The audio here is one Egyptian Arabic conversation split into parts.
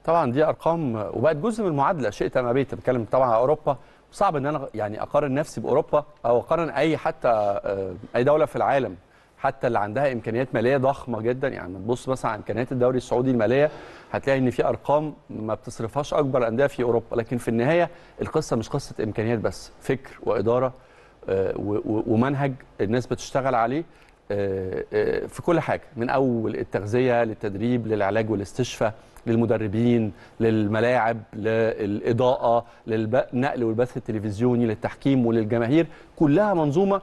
طبعا دي ارقام وبقت جزء من المعادله شئت ام ابيت بتكلم طبعا على اوروبا صعب ان انا يعني اقارن نفسي باوروبا او اقارن اي حتى آه، اي دوله في العالم حتى اللي عندها امكانيات ماليه ضخمه جدا يعني لما تبص مثلا على امكانيات الدوري السعودي الماليه هتلاقي ان في ارقام ما بتصرفهاش اكبر انديه في اوروبا لكن في النهايه القصه مش قصه امكانيات بس فكر واداره آه، و- و- ومنهج الناس بتشتغل عليه آه، آه، في كل حاجه من اول التغذيه للتدريب للعلاج والاستشفاء للمدربين للملاعب للاضاءه للنقل والبث التلفزيوني للتحكيم وللجماهير كلها منظومه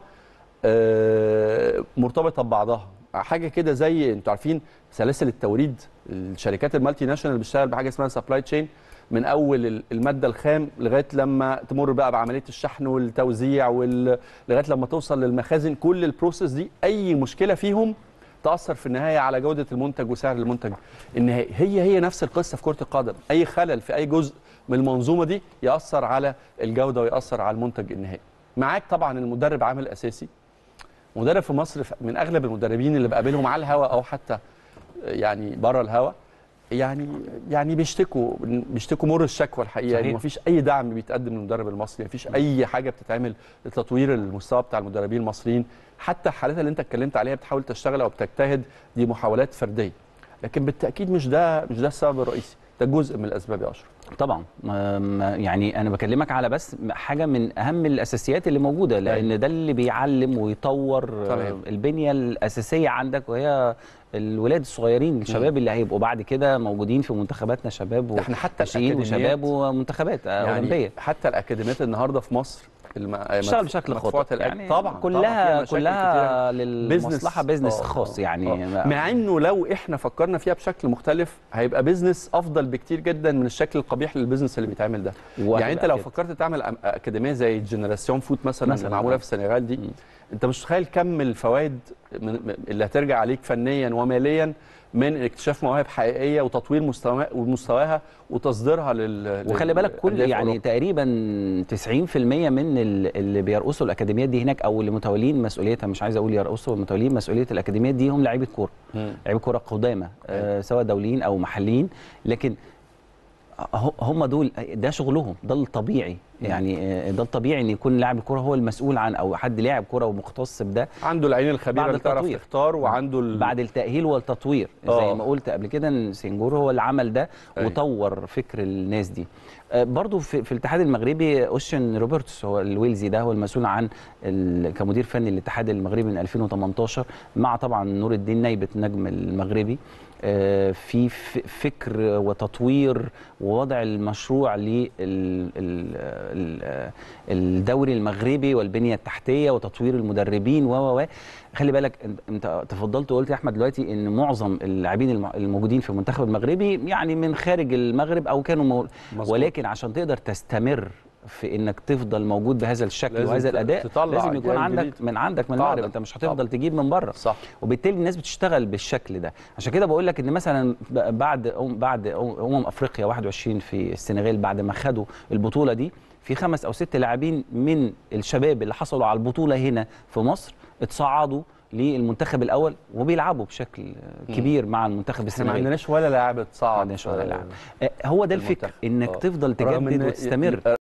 آه، مرتبطه ببعضها حاجه كده زي انتوا عارفين سلاسل التوريد الشركات المالتي ناشونال بتشتغل بحاجه اسمها سبلاي تشين من اول ال- الماده الخام لغايه لما تمر بقى بعمليه الشحن والتوزيع وال... لغايه لما توصل للمخازن كل البروسيس دي اي مشكله فيهم تاثر في النهايه على جوده المنتج وسعر المنتج النهائي هي هي نفس القصه في كره القدم اي خلل في اي جزء من المنظومه دي ياثر على الجوده وياثر على المنتج النهائي معاك طبعا المدرب عامل اساسي مدرب في مصر من اغلب المدربين اللي بقابلهم على الهواء او حتى يعني بره الهواء يعني يعني بيشتكوا بيشتكوا مر الشكوى الحقيقه صحيح. يعني مفيش اي دعم بيتقدم للمدرب المصري مفيش اي حاجه بتتعمل لتطوير المستوى بتاع المدربين المصريين حتى الحالات اللي انت اتكلمت عليها بتحاول تشتغل او بتجتهد دي محاولات فرديه لكن بالتاكيد مش ده مش ده السبب الرئيسي ده جزء من الاسباب يا اشرف طبعا ما- يعني انا بكلمك على بس حاجه من اهم الاساسيات اللي موجوده لان ده اللي بيعلم ويطور تمام. البنيه الاساسيه عندك وهي الولاد الصغيرين الشباب اللي هيبقوا بعد كده موجودين في منتخباتنا شباب ده احنا حتى وناشئين الأكاديميات وشباب ومنتخبات يعني اولمبيه حتى الاكاديميات النهارده في مصر الم... تشتغل بشكل مدفوعة خاطئ الأج- يعني طبعا طبعاً كلها فيها مشاكل كلها كتيرة. للمصلحه بيزنس آه، خاص آه، يعني آه. مع انه لو احنا فكرنا فيها بشكل مختلف هيبقى بيزنس افضل بكتير جدا من الشكل القبيح للبيزنس اللي بيتعمل ده وهتبقى يعني انت لو كده. فكرت تعمل أم- اكاديميه زي جنراسيون فوت مثلا, مثلاً، اللي معموله آه. في السنغال دي انت مش متخيل كم الفوائد من من- اللي هترجع عليك فنيا وماليا من اكتشاف مواهب حقيقيه وتطوير مستوى ومستواها وتصديرها لل وخلي بالك كل للأندية في يعني أوروبا. تقريبا 90% من ال- اللي بيرقصوا الاكاديميات دي هناك او اللي متولين مسؤوليتها مش عايز اقول يرقصوا متولين مسؤوليه الاكاديميات دي هم لعيبه كوره مم. لعيبه كوره قدامى آه سواء دوليين او محليين لكن ه- هم دول ده شغلهم ده الطبيعي يعني آه، ده الطبيعي ان يكون لاعب الكوره هو المسؤول عن او حد لاعب كوره ومختص بده عنده العين الخبيره بعد اللي تعرف التطوير. تختار وعنده ال... بعد التأهيل والتطوير آه. زي ما قلت قبل كده ان سنجور هو اللي عمل ده أيوة. وطور فكر الناس دي آه، برضو في, في الاتحاد المغربي اوشن روبرتس هو الويلزي ده هو المسؤول عن ال- كمدير فني الاتحاد المغربي من 2018 مع طبعا نور الدين نايبة نجم المغربي آه، في ف- فكر وتطوير ووضع المشروع للدوري المغربي والبنيه التحتيه وتطوير المدربين و و و خلي بالك أنت- انت تفضلت وقلت يا احمد دلوقتي ان معظم اللاعبين الم- الموجودين في المنتخب المغربي يعني من خارج المغرب او كانوا مو... مظبوط. ولكن عشان تقدر تستمر في انك تفضل موجود بهذا الشكل لازم وهذا ت- الاداء تطلع لازم يكون أجيال عندك جديدة. من عندك من قاعدة. المغرب انت مش هتفضل طبعا. تجيب من بره صح وبالتالي الناس بتشتغل بالشكل ده عشان كده بقول لك ان مثلا ب- بعد أم- بعد أم- امم افريقيا 21 في السنغال بعد ما خدوا البطوله دي في خمس او ست لاعبين من الشباب اللي حصلوا على البطوله هنا في مصر اتصعدوا للمنتخب الاول وبيلعبوا بشكل كبير مع المنتخب احنا ما السنغالي عندناش ولا لاعب ما اتصعد عندناش ولا آه، لاعب. آه، هو ده المنتخب. الفكر انك آه. تفضل رغم تجدد إن وتستمر يبقى